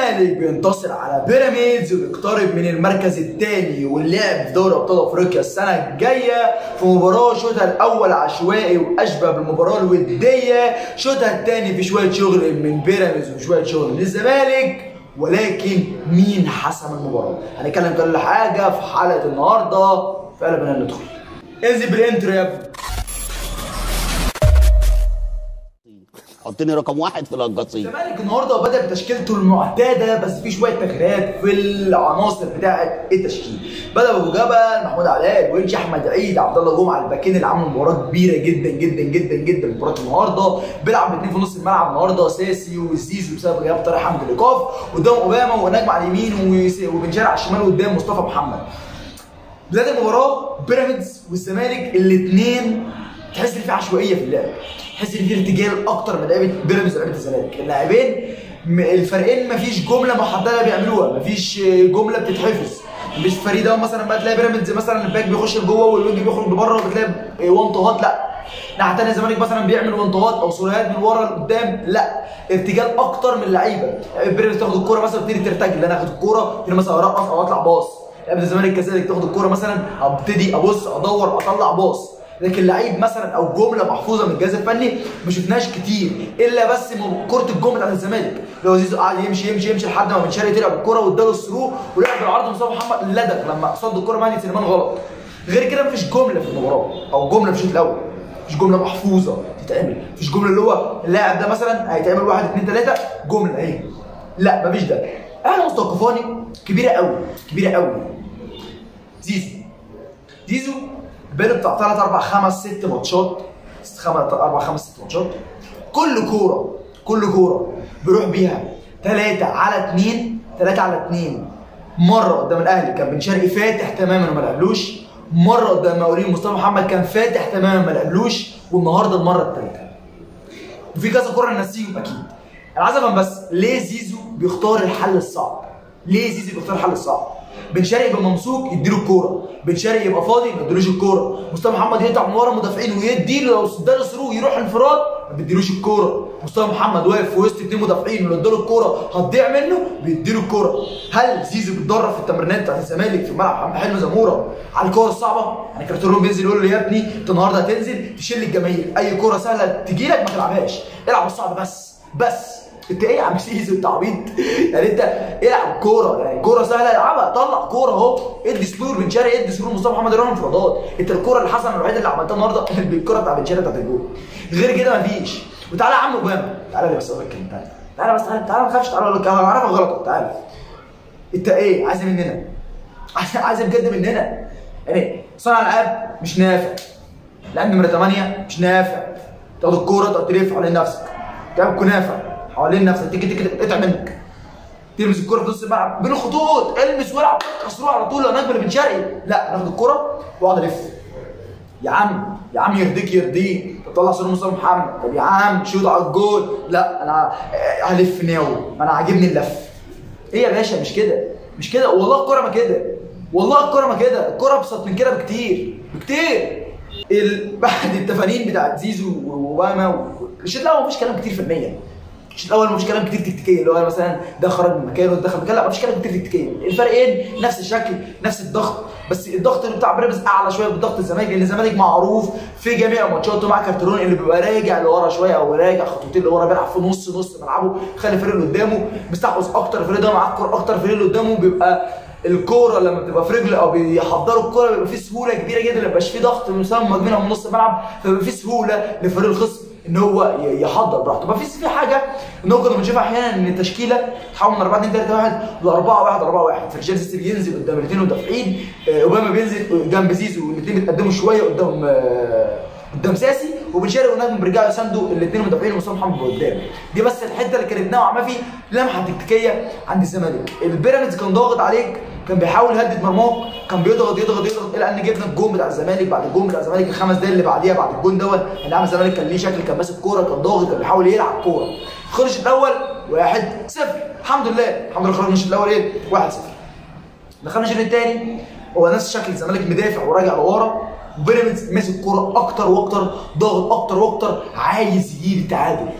الزمالك بينتصر على بيراميدز وبيقترب من المركز الثاني واللعب في دوري ابطال افريقيا السنه الجايه في مباراه شوطها الاول عشوائي واشبه بالمباراه الوديه شوطها الثاني في شويه شغل من بيراميدز وشويه شغل من الزمالك ولكن مين حسم المباراه؟ هنتكلم كل حاجه في حلقه النهارده فيلا بينا ندخل انزل بالانترو يا ابني حطني رقم واحد في القصيم الزمالك النهارده بدا بتشكيلته المعتاده بس في شويه تغييرات في العناصر بتاعه التشكيل بدا بابو جبل محمود علاء الونش احمد عيد عبد الله جمعه الباكين اللي عملوا مباراه كبيره جدا جدا جدا جدا مباراه النهارده بيلعب باثنين في نص الملعب النهارده ساسي وزيزو بسبب غياب طارق حمدي الايقاف قدام اوباما ونجم على اليمين ويس- وبن شرقي على الشمال قدام مصطفى محمد بدايه المباراه بيراميدز والزمالك الاثنين تحس ان في عشوائيه في اللعب تحس ان في ارتجال اكتر من لعيبه بيراميدز ولعيبه الزمالك اللاعبين م- الفريقين مفيش جمله محدده بيعملوها مفيش جمله بتتحفظ مش فريق ده مثلا بقى تلاقي بيراميدز مثلا الباك بيخش لجوه والوينج بيخرج لبره وبتلاقي وانطهات لا ناحيه ثانيه الزمالك مثلا بيعمل وانطهات او سرعات من ورا لقدام لا ارتجال اكتر من اللعيبه لعيبه بيراميدز تاخد الكوره مثلا تبتدي ترتجل انا اخد الكوره تبتدي مثلا ارقص او اطلع باص لعيبه الزمالك كذلك تاخد الكوره مثلا ابتدي ابص ادور اطلع باص لكن لعيب مثلا او جمله محفوظه من الجهاز الفني ما شفناش كتير الا بس م- كره الجمله بتاعت الزمالك لو زيزو قعد يمشي يمشي يمشي لحد ما بن شرقي طلع بالكوره واداله الثرو ولعب بالعرض مصطفى محمد لدك لما صد الكوره مهدي سليمان غلط غير كده مفيش جمله في المباراه او جمله في الشوط الاول مفيش جمله محفوظه تتعمل مفيش جمله اللي هو اللاعب ده مثلا هيتعمل واحد اثنين ثلاثه جمله اهي لا مفيش ده احنا مستوقفاني كبيره قوي كبيره قوي زيزو زيزو بقاله بتاع 3 4 5 6 ماتشات 5 4 5 6 ماتشات كل كوره كل كوره بيروح بيها 3 على 2 3 على 2 مره قدام الاهلي كان بن شرقي فاتح تماما وما لعبلوش مره قدام مقاولين مصطفى محمد كان فاتح تماما ما لعبلوش والنهارده المره الثالثه وفي كذا كوره نسيهم اكيد انا عايز افهم بس ليه زيزو بيختار الحل الصعب ليه زيزو بيختار الحل الصعب بن شرقي يبقى ممسوك يديله الكوره بن شرقي يبقى فاضي ما يديلوش الكوره مصطفى محمد يقطع من ورا المدافعين ويديله لو اداله ثرو يروح انفراد ما بيديلوش الكوره مصطفى محمد واقف في وسط اثنين مدافعين ولو اداله الكوره هتضيع منه بيديله الكوره هل زيزو بيتدرب في التمرينات بتاعت الزمالك في ملعب حلمي زموره على الكوره الصعبه يعني كارتيرون بينزل يقول له يا ابني انت النهارده هتنزل تشيل الجماهير اي كوره سهله تجي لك ما تلعبهاش العب الصعب بس بس انت ايه يا عم سيزو انت عبيط يعني انت العب كوره يعني كوره سهله العبها طلع كوره اهو ادي سلور بن شرقي ادي سلور مصطفى محمد يروح انفرادات انت الكوره الحسنه الوحيده اللي عملتها النهارده الكوره بتاع بن شرقي بتاعت الجول غير كده مفيش وتعالى يا عم اوباما تعالى لي بس اقول لك كلمه تعالى تعالى بس تعالى تعالى ما تخافش تعالى اقول لك انا عارفك غلط تعالى انت ايه عايز إيه مننا عايز عايز إيه بجد مننا يعني صانع العاب مش نافع لاعب نمره 8 مش نافع تاخد الكوره تقعد تلف حوالين نفسك تعمل كنافه حوالين نفسك تيجي تيجي تقطع منك تلمس الكوره في نص الملعب بين الخطوط المس والعب كسروه على طول لو نجم بن شرقي لا ناخد الكوره واقعد الف يا عم يا عم يرضيك يرضيك تطلع سيرو مصطفى محمد طب يا عم شوط على الجول لا انا هلف ناوي ما انا عاجبني اللف ايه يا باشا مش كده مش كده والله الكوره ما كده والله الكوره ما كده الكوره ابسط من كده بكتير بكتير ال... بعد التفانين بتاعت زيزو واوباما و... الشوط الاول مفيش كلام كتير فنيا الشوط الاول مفيش كلام كتير تكتيكيا اللي هو مثلا ده خرج من مكانه ده دخل مكانه لا مفيش كلام كتير تكتيكيا الفريقين نفس الشكل نفس الضغط بس الضغط بتاع بيراميدز اعلى شويه من ضغط الزمالك لان الزمالك معروف في جميع ماتشاته مع كارترون اللي بيبقى راجع لورا شويه او راجع خطوتين لورا بيلعب في نص نص ملعبه خلي الفريق اللي قدامه مستحوذ اكتر الفريق ده معاه الكوره اكتر الفريق اللي قدامه بيبقى الكوره لما بتبقى في رجله او بيحضروا الكوره بيبقى في سهوله كبيره جدا ما بيبقاش في ضغط مسمى منها من نص الملعب فبيبقى في سهوله لفريق الخصم ان هو ي- يحضر براحته ما فيش في حاجه ان هو كنا بنشوفها احيانا ان التشكيله تحول من 4 2 3 1 ل 4 1 4 1 فرجال سيستم ينزل قدام الاثنين مدافعين آه، اوباما بينزل جنب زيزو والاثنين بيتقدموا شويه قدام آه، قدام ساسي وبن شرقي ونجم بيرجعوا يساندوا الاثنين مدافعين ومصطفى محمد قدام دي بس الحته اللي كانت نوعا ما في لمحه تكتيكيه عند الزمالك البيراميدز كان ضاغط عليك كان بيحاول يهدد مرماك كان بيضغط يضغط يضغط الى ان جبنا الجون بتاع الزمالك بعد الجون بتاع الزمالك الخمس دقايق اللي بعديها بعد الجون دوت اللي عامل الزمالك كان ليه شكل كان ماسك كوره كان ضاغط كان بيحاول يلعب كوره خلص الاول واحد صفر الحمد لله الحمد لله خرجنا الشوط الاول ايه 1 0 دخلنا الشوط الثاني هو نفس شكل الزمالك مدافع وراجع لورا وبيراميدز ماسك كوره اكتر واكتر ضاغط اكتر واكتر عايز يجيب التعادل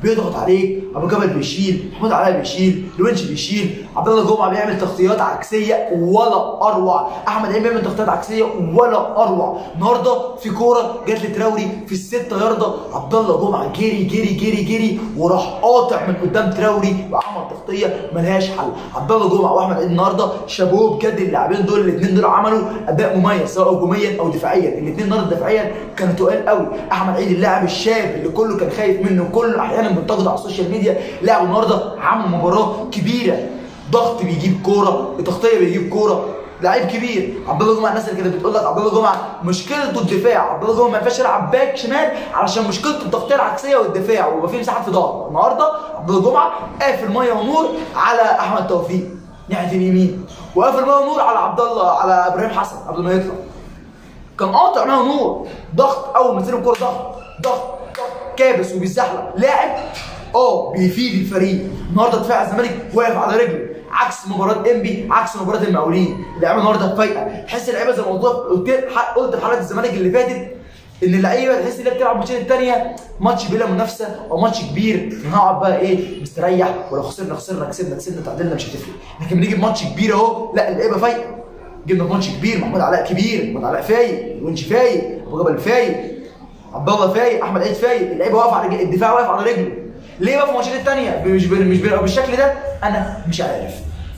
بيضغط عليك ابو جبل بيشيل محمود علاء بيشيل الونش بيشيل عبد الله جمعه بيعمل تغطيات عكسيه ولا اروع احمد عيد بيعمل تغطيات عكسيه ولا اروع النهارده في كوره جت لتراوري في الستة ياردة عبد الله جمعه جري جري جري جري وراح قاطع من قدام تراوري وعمل تغطيه ملهاش حل عبد الله جمعه واحمد عيد النهارده شابوه بجد اللاعبين دول الاثنين دول عملوا اداء مميز سواء هجوميا او دفاعيا الاثنين النهارده دفاعيا كانوا تقال قوي احمد عيد اللاعب الشاب اللي كله كان خايف منه كله احيانا بينتقده على السوشيال ميديا لاعب النهارده عمل مباراه كبيره ضغط بيجيب كوره تغطيه بيجيب كوره لعيب كبير عبد الله جمعه الناس اللي كانت بتقول لك عبد الله جمعه مشكلته الدفاع عبد الله جمعه ما ينفعش يلعب باك شمال علشان مشكلته التغطيه العكسيه والدفاع ويبقى في مساحات في ظهره النهارده عبد الله جمعه قافل ميه ونور على احمد توفيق ناحيه اليمين وقافل ميه ونور على عبد الله على ابراهيم حسن قبل ما يطلع كان قاطع ميه ونور ضغط اول ما تسيب الكوره ضغط ضغط ضغط كابس وبيزحلق لاعب اه بيفيد الفريق النهارده دفاع الزمالك واقف على رجله عكس مباراه انبي عكس مباراه المقاولين اللعيبه النهارده فايقه تحس اللعيبه زي ما قلت قلت قلت في حلقه الزمالك اللي فاتت ان اللعيبه تحس ان هي بتلعب ماتشين الثانيه ماتش بلا منافسه او ماتش كبير نقعد بقى ايه مستريح ولو خسرنا خسرنا كسبنا كسبنا تعادلنا مش هتفرق لكن بنيجي بماتش كبير اهو لا اللعيبه فايقه جبنا في ماتش كبير محمود علاء كبير محمود علاء فايق الونش فايق ابو جبل فايق عبد الله فايق احمد عيد فايق اللعيبه واقفه على رجل الدفاع واقف على رجله ليه بقى في الماتشات الثانيه مش مش بالشكل ده انا مش عارف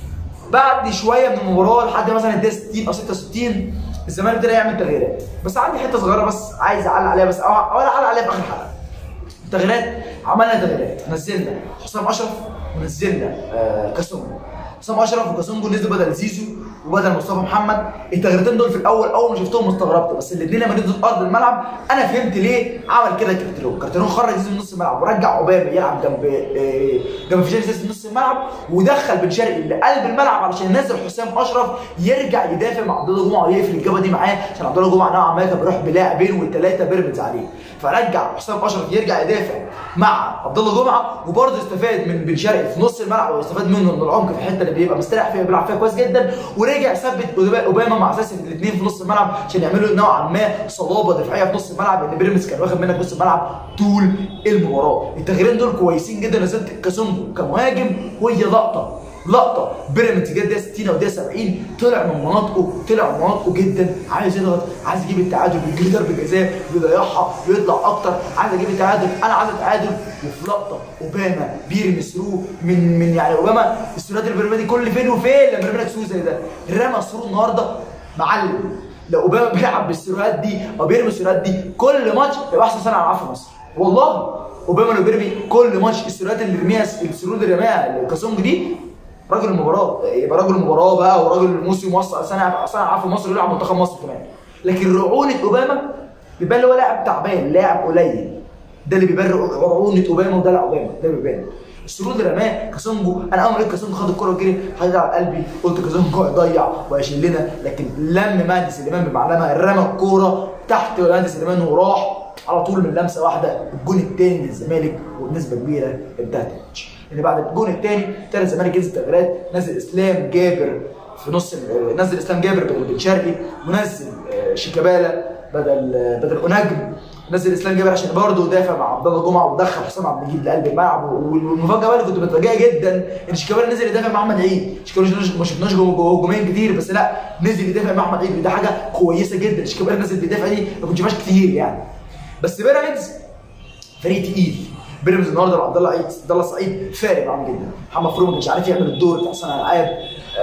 بعد شويه من المباراه لحد مثلا الدقيقه 60 او 66 الزمالك ابتدى يعمل تغييرات بس عندي حته صغيره بس عايز اعلق عليها بس او ولا اعلق عليها في اخر الحلقه التغييرات عملنا تغييرات نزلنا حسام اشرف ونزلنا آه كاسونجو حسام اشرف وكاسونجو نزلوا بدل زيزو وبدل مصطفى محمد التغييرتين دول في الاول اول ما شفتهم استغربت بس الاثنين لما نزلوا ارض الملعب انا فهمت ليه عمل كده كارتيرون كارتيرون خرج زيزو من نص الملعب ورجع عبابي يلعب جنب آه جنب فيجن سيس في نص الملعب ودخل بن شرقي لقلب الملعب علشان ينزل حسام اشرف يرجع يدافع مع عبد الله جمعه ويقفل الجبهه دي معاه عشان عبد الله جمعه نوعا ما كان بيروح بلاعبين والثلاثه بيراميدز عليه فرجع حسام اشرف يرجع يدافع مع عبد الله جمعه وبرضه استفاد من بن شرقي في نص الملعب واستفاد منه من العمق في الحته اللي بيبقى مستريح فيها بيلعب فيها كويس جدا ورجع ثبت اوباما مع اساس الاثنين في نص الملعب عشان يعملوا نوعا ما صلابه دفاعيه في نص الملعب ان بيراميدز كان واخد منك نص الملعب طول المباراه التغييرين دول كويسين جدا نزلت كاسونجو كمهاجم وهي لقطه لقطه بيراميدز جت دقيقه 60 او دقيقه 70 طلع من مناطقه طلع من مناطقه جدا عايز يضغط عايز يجيب التعادل بيجيب ضربه جزاء بيضيعها بيطلع اكتر عايز اجيب التعادل انا عايز التعادل وفي لقطه اوباما بيرمي ثرو من من يعني اوباما الثروات اللي بيرميها دي كل فين وفين لما بيرمي لك ثرو زي ده رمى ثرو النهارده معلم لو اوباما بيلعب بالثروات دي او بيرمي الثروات دي كل ماتش يبقى احسن صانع العاب في مصر والله اوباما لو بيرمي كل ماتش الثروات اللي بيرميها الثرو اللي رماها الكاسونج دي راجل المباراه يبقى راجل المباراه بقى وراجل الموسم وصل صانع صانع العاب في مصر ويلعب منتخب مصر كمان لكن رعونه اوباما بيبان هو لاعب تعبان لاعب قليل ده اللي بيبان رعونه اوباما وده لاعب اوباما ده بيبان السرور اللي رماه كاسونجو انا اول ما لقيت كاسونجو خد الكوره وجري حاطط على قلبي قلت كاسونجو هيضيع وهيشيل لنا لكن لم مهدي سليمان بمعلمه رمى الكوره تحت مهدي سليمان وراح على طول من لمسه واحده الجون الثاني للزمالك وبنسبه كبيره انتهت الماتش اللي بعد الجون الثاني ابتدى الزمالك ينزل تغييرات نزل اسلام جابر في نص نزل اسلام جابر بدل بن شرقي ونزل شيكابالا بدل بدل اوناجم نزل اسلام جابر عشان برضه يدافع مع عبد الله جمعه ودخل حسام عبد المجيد لقلب الملعب والمفاجاه بقى اللي كنت متفاجئ جدا ان شيكابالا نزل يدافع مع احمد عيد شيكابالا ما شفناش هجومين كتير بس لا نزل يدافع مع احمد عيد وده حاجه كويسه جدا شيكابالا نزل بيدافع دي ما كنتش شفناش كتير يعني بس بيراميدز فريق تقيل بيراميدز النهارده عبد الله عيد عبد الله سعيد فارق معاهم جدا محمد فاروق ما كانش عارف يعمل الدور بتاع صانع الالعاب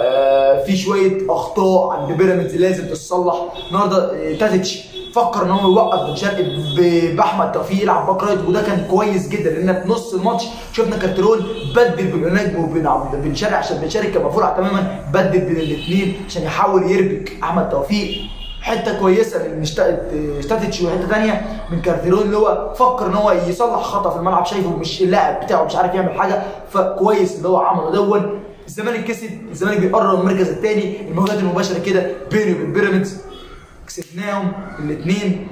آه في شويه اخطاء عند بيراميدز لازم تتصلح النهارده تاتيتش فكر ان هو يوقف بن شرقي باحمد توفيق يلعب باك رايت وده كان كويس جدا لان في نص الماتش شفنا كارترون بدل بين نجم وبين بن شرقي عشان بن شرقي كان مفروع تماما بدل بين الاثنين عشان يحاول يربك احمد توفيق حته كويسه من ستاتيتش وحته ثانيه من كارتيرون اللي هو فكر ان هو يصلح خطا في الملعب شايفه مش اللاعب بتاعه مش عارف يعمل حاجه فكويس اللي هو عمله دون الزمالك كسب الزمالك بيقرب من المركز الثاني المواجهات المباشره كده بينه وبين بيراميدز كسبناهم الاثنين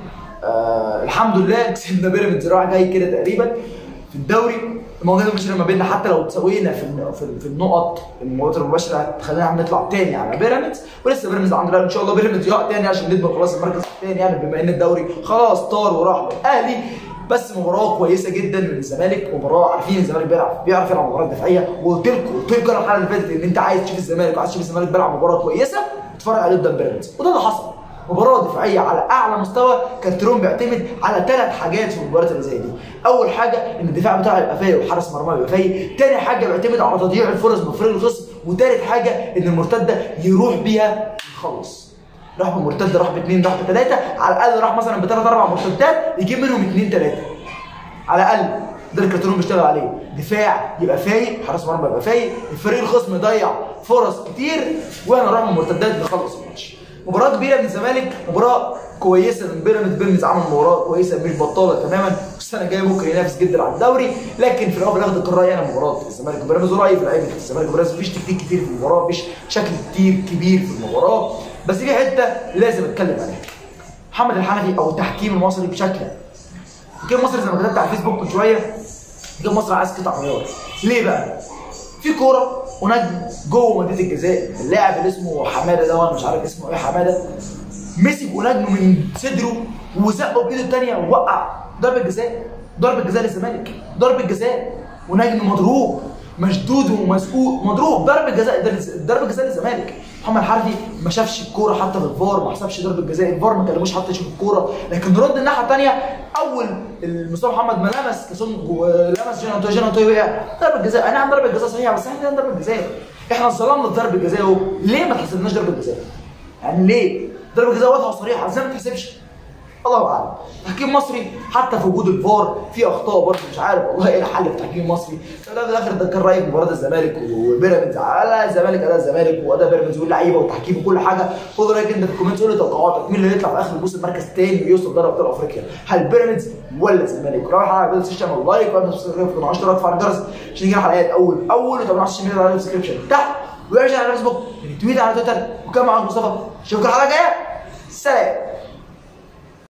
آه الحمد لله كسبنا بيراميدز رايح جاي كده تقريبا في الدوري المواجهات المباشره ما بيننا حتى لو تساوينا في في, في النقط المواجهات المباشره هتخلينا نطلع تاني على بيراميدز ولسه بيراميدز عنده ان شاء الله بيراميدز يقع تاني عشان نضمن خلاص المركز الثاني يعني بما ان الدوري خلاص طار وراح الاهلي بس مباراه كويسه جدا من الزمالك مباراه عارفين الزمالك بيلعب بيعرف يلعب مباراه دفاعيه وقلت لكم قلت لكم انا الحلقه اللي فاتت ان انت عايز تشوف الزمالك وعايز تشوف الزمالك بيلعب مباراه كويسه اتفرج عليه قدام بيراميدز وده اللي حصل مباراه دفاعيه على اعلى مستوى كارتيرون بيعتمد على ثلاث حاجات في المباريات اللي زي دي اول حاجه ان الدفاع بتاعه يبقى فايق وحارس مرمى يبقى فايق تاني حاجه بيعتمد على تضييع الفرص من فريق الخصم وتالت حاجه ان المرتده يروح بيها يخلص راح بمرتده راح باثنين راح بثلاثه على الاقل راح مثلا بثلاث اربع مرتدات يجيب منهم اثنين ثلاثه على الاقل ده الكارتون بيشتغل عليه دفاع يبقى فايق حارس مرمى يبقى فايق الفريق الخصم يضيع فرص كتير واحنا نروح من مرتدات نخلص الماتش مباراه كبيره من الزمالك مباراه كويسه من بيراميدز بيراميدز عمل مباراه كويسه مش بطاله تماما السنه الجايه ممكن ينافس جدا على الدوري لكن في الاول وفي الاخر رايي انا مباراه الزمالك وبيراميدز ورايي في لعيبه الزمالك وبيراميدز مفيش تكتيك كتير في المباراه مفيش شكل كتير كبير في المباراه بس في حته لازم اتكلم عليها محمد الحنفي او التحكيم المصري بشكل عام التحكيم المصري زي ما كتبت على الفيسبوك من شويه التحكيم المصري عايز قطع غيار ليه بقى؟ في كوره ونجم جوه منطقه الجزاء اللاعب اللي اسمه حماده ده وانا مش عارف اسمه ايه حماده مسك ونجم من صدره وزقه بايده الثانيه ووقع ضربه جزاء ضربه جزاء للزمالك ضربه جزاء ونجم مضروب مشدود ومسقوط مضروب ضربه جزاء ضربه جزاء للزمالك محمد حربي ما شافش الكوره حتى في الفار ما حسبش ضربه جزاء الفار ما كلموش حتى يشوف الكوره لكن رد الناحيه الثانيه اول مصطفى محمد ما لمس كاسون لمس جينا انطوي جينا انطوي وقع ضربه جزاء انا عم ضربه جزاء صحيحه بس احنا ضربه جزاء احنا ظلمنا ضربه جزاء اهو ليه ما تحسبناش ضربه جزاء؟ يعني ليه؟ ضربه جزاء واضحه وصريحه ازاي ما تحسبش؟ الله اعلم تحكيم مصري حتى في وجود الفار في اخطاء برضه مش عارف والله ايه الحل في التحكيم المصري ده في الاخر ده كان رايك مباراه الزمالك وبيراميدز على الزمالك اداء الزمالك واداء بيراميدز واللعيبه والتحكيم وكل حاجه خد رايك انت في الكومنتس قول لي توقعاتك مين اللي هيطلع في اخر الموسم مركز تاني ويوصل دوري ابطال افريقيا هل بيراميدز ولا الزمالك روح على فيديو سيشن لايك واعمل سبسكرايب في 10 وارفع الجرس عشان يجي حلقات اول اول وتابعونا على السوشيال ميديا على الديسكربشن تحت ويرجع على الفيسبوك ريتويت على تويتر وكان معاك مصطفى اشوفكم الحلقه الجايه